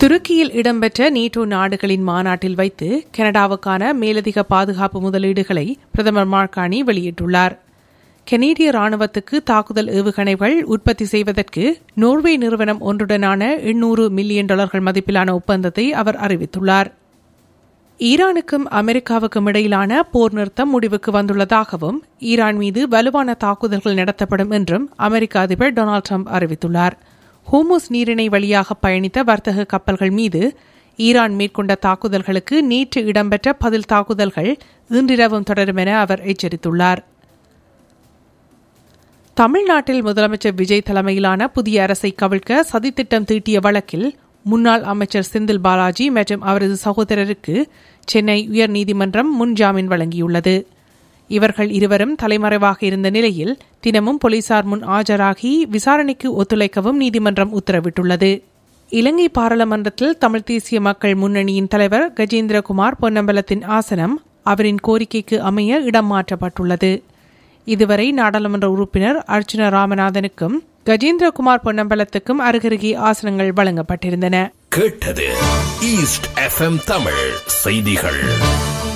துருக்கியில் இடம்பெற்ற நீட்டோ நாடுகளின் மாநாட்டில் வைத்து கனடாவுக்கான மேலதிக பாதுகாப்பு முதலீடுகளை பிரதமர் மார்கானி வெளியிட்டுள்ளார் கனேடிய ராணுவத்துக்கு தாக்குதல் ஏவுகணைகள் உற்பத்தி செய்வதற்கு நோர்வே நிறுவனம் ஒன்றுடனான எண்ணூறு மில்லியன் டாலர்கள் மதிப்பிலான ஒப்பந்தத்தை அவர் அறிவித்துள்ளார் ஈரானுக்கும் அமெரிக்காவுக்கும் இடையிலான போர் நிறுத்தம் முடிவுக்கு வந்துள்ளதாகவும் ஈரான் மீது வலுவான தாக்குதல்கள் நடத்தப்படும் என்றும் அமெரிக்க அதிபர் டொனால்டு ட்ரம்ப் அறிவித்துள்ளார் ஹோமோஸ் நீரிணை வழியாக பயணித்த வர்த்தக கப்பல்கள் மீது ஈரான் மேற்கொண்ட தாக்குதல்களுக்கு நேற்று இடம்பெற்ற பதில் தாக்குதல்கள் இன்றிரவும் தொடரும் என அவர் எச்சரித்துள்ளார் தமிழ்நாட்டில் முதலமைச்சர் விஜய் தலைமையிலான புதிய அரசை கவிழ்க்க சதித்திட்டம் தீட்டிய வழக்கில் முன்னாள் அமைச்சர் செந்தில் பாலாஜி மற்றும் அவரது சகோதரருக்கு சென்னை உயர்நீதிமன்றம் முன்ஜாமீன் வழங்கியுள்ளது இவர்கள் இருவரும் தலைமறைவாக இருந்த நிலையில் தினமும் போலீசார் முன் ஆஜராகி விசாரணைக்கு ஒத்துழைக்கவும் நீதிமன்றம் உத்தரவிட்டுள்ளது இலங்கை பாராளுமன்றத்தில் தமிழ் தேசிய மக்கள் முன்னணியின் தலைவர் கஜேந்திரகுமார் பொன்னம்பலத்தின் ஆசனம் அவரின் கோரிக்கைக்கு அமைய இடம் மாற்றப்பட்டுள்ளது இதுவரை நாடாளுமன்ற உறுப்பினர் அர்ச்சுனா ராமநாதனுக்கும் கஜேந்திரகுமார் பொன்னம்பலத்துக்கும் அருகருகே ஆசனங்கள் வழங்கப்பட்டிருந்தன கேட்டது ஈஸ்ட் எஃப்எம் தமிழ் செய்திகள்